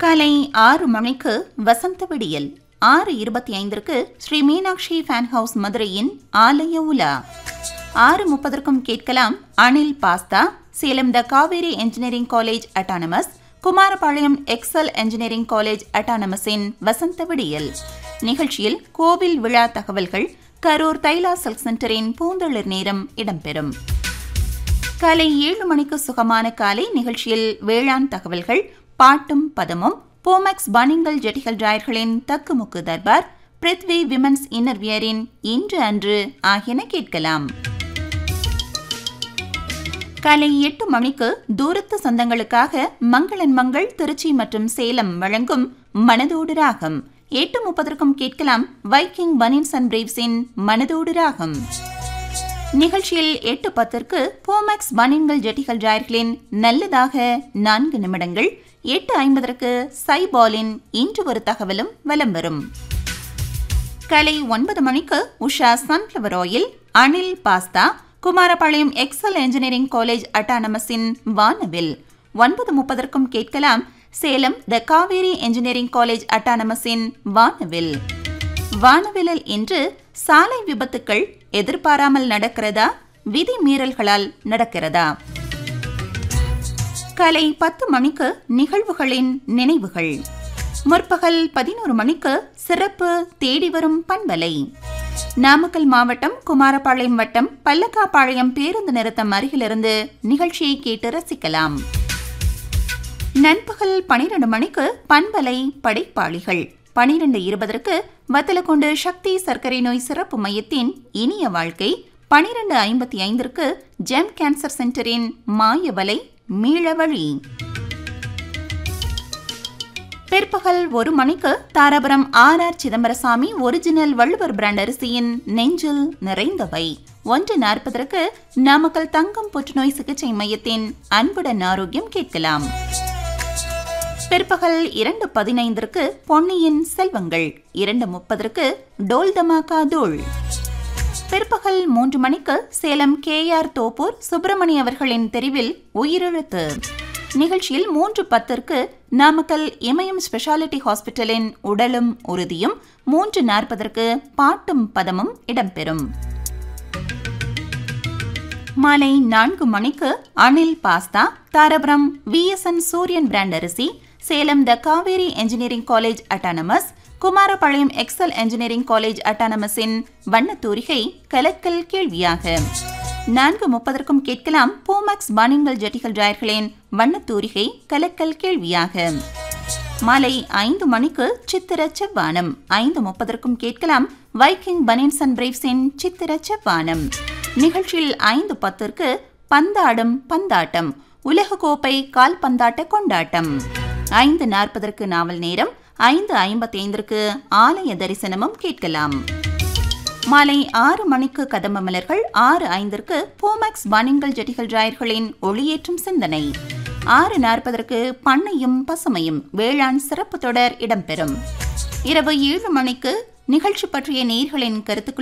காலை ஆறு மணிக்கு வசந்த விடியல் ஆறு இருபத்தி ஐந்திற்கு ஸ்ரீ மீனாட்சி ஃபேன் ஹவுஸ் மதுரையின் ஆலய உலா ஆறு முப்பதற்கும் கேட்கலாம் Anil pasta Salem the Kaveri engineering college autonomous Kumarapalayam Excel engineering college அட்டானமஸின் வசந்த விடியல் நிகழ்ச்சியில் கோவில் விழா தகவல்கள் கரூர் தைலா சில்க் சென்டரின் பூந்தளிர் நேரம் இடம்பெறும் காலை ஏழு மணிக்கு சுகமான காலை நிகழ்ச்சியில் வேளாண் தகவல்கள் பாட்டும் பதமும் போமேக்ஸ் பனிங்கல் ஜெட்டிகள் டிராயர்களின் தக்குமுக்கு தர்பார் பிரித்வி விமன்ஸ் இன்னர்வியரின் இன்று அன்று ஆகியன கேட்கலாம் காலை எட்டு மணிக்கு தூரத்து சொந்தங்களுக்காக மங்களன் மங்கள் திருச்சி மற்றும் சேலம் வழங்கும் மனதோடு ராகம் எட்டு முப்பதற்கும் கேட்கலாம் வைக்கிங் பனின்ஸ் அண்ட் பிரீவ்ஸின் மனதோடு ராகம் நிகழ்ச்சியில் எட்டு பத்திற்கு போமேக்ஸ் பனின்கள் ஜெட்டிகள் ஜாயர்களின் நல்லதாக நான்கு நிமிடங்கள் எட்டு ஐம்பதற்கு சைபாலின் இன்று ஒரு தகவலும் வலம் வரும் கலை ஒன்பது மணிக்கு Usha sunflower oil Anil pasta Kumarapalayam Excel engineering college அட்டானமஸின் வானவில் ஒன்பது முப்பதற்கும் கேட்கலாம் Salem the Kaveri engineering college அட்டானமஸின் வானவில் வானவிலில் இன்று சாலை விபத்துக்கள் எதிர்பாராமல் நடக்கிறதா விதி மீறல்களால் நடக்கிறதா காலை பத்து மணிக்கு நிகழ்வுகளின் நினைவுகள் முற்பகல் பதினோரு மணிக்கு சிறப்பு தேடி வரும் பண்பலை நாமக்கல் மாவட்டம் குமாரபாளையம் வட்டம் பல்லக்காப்பாளையம் பேருந்து நிறுத்தம் அருகிலிருந்து நிகழ்ச்சியை கேட்டு ரசிக்கலாம் நண்பகல் பனிரெண்டு மணிக்கு பண்பலை படைப்பாளிகள் பனிரெண்டு இருபதற்கு வத்தலக்கொண்டு சக்தி சர்க்கரை நோய் சிறப்பு மையத்தின் இனிய வாழ்க்கை பனிரெண்டு ஐம்பத்தி ஐந்திற்கு ஜெம் கேன்சர் சென்டரின் மாயவலை மீளவழி பிற்பகல் ஒரு மணிக்கு Dharapuram R R Chidambarasamy original Valluvar brand அரிசியின் நெஞ்சில் நிறைந்தவை ஒன்று நாற்பதற்கு நாமக்கல் தங்கம் புற்றுநோய் சிகிச்சை மையத்தின் அன்புடன் ஆரோக்கியம் கேட்கலாம் பிற்பகல் இரண்டு பதினைந்திற்கு பொன்னியின் செல்வங்கள் இரண்டு முப்பதற்கு டோல் தமாகா தோல் பிற்பகல் மூன்று மணிக்கு சேலம் கே ஆர் தோப்பூர் சுப்பிரமணி அவர்களின் தெரிவில் உயிரிழத்து நிகழ்ச்சியில் மூன்று பத்திற்கு நாமக்கல் இமயம் ஸ்பெஷாலிட்டி ஹாஸ்பிட்டலின் உடலும் உறுதியும் மூன்று நாற்பதற்கு பாட்டும் பதமும் இடம்பெறும் மாலை நான்கு மணிக்கு Anil pasta Dharapuram VSN Suriyan brand அரிசி Salem the Kaveri engineering college autonomous Kumarapalayam Excel engineering college அட்டானமஸின் வண்ணத்தூரிகை கலக்கல் கேள்வியாக நான்கு முப்பதற்கும் கேட்கலாம் பூமக்ஸ் பானிங்கல் ஜெட்டிகள் டிராயர்களின் வண்ணத்தூரிகை கலக்கல் கேள்வியாக மாலை ஐந்து மணிக்கு சித்திர செவ்வானம் ஐந்து முப்பதற்கும் கேட்கலாம் வைக்கிங் பனின்ஸ் அண்ட் பிரேவ்ஸின் சித்திர செவ்வானம் நிகழ்ச்சியில் ஐந்து பத்திற்கு பந்தாடும் பந்தாட்டம் உலகக்கோப்பை கால்பந்தாட்ட கொண்டாட்டம் ஐந்து நாற்பதற்கு நாவல் நேரம் ஐந்து ஐம்பத்தி ஐந்திற்கு ஆலய தரிசனமும் கேட்கலாம் மாலை ஆறு மணிக்கு கதம்ப மலர்கள் ஆறு ஐந்திற்கு போமேக்ஸ் பானிங்கல் ஜெட்டிகள் டிராயர்களின் ஒளியேற்றும் சிந்தனை ஆறு நாற்பதற்கு பண்ணையும் பசுமையும் வேளாண் சிறப்பு தொடர் இடம்பெறும் இரவு ஏழு மணிக்கு நிகழ்ச்சி பற்றிய நேர்களின் கருத்துக்கள்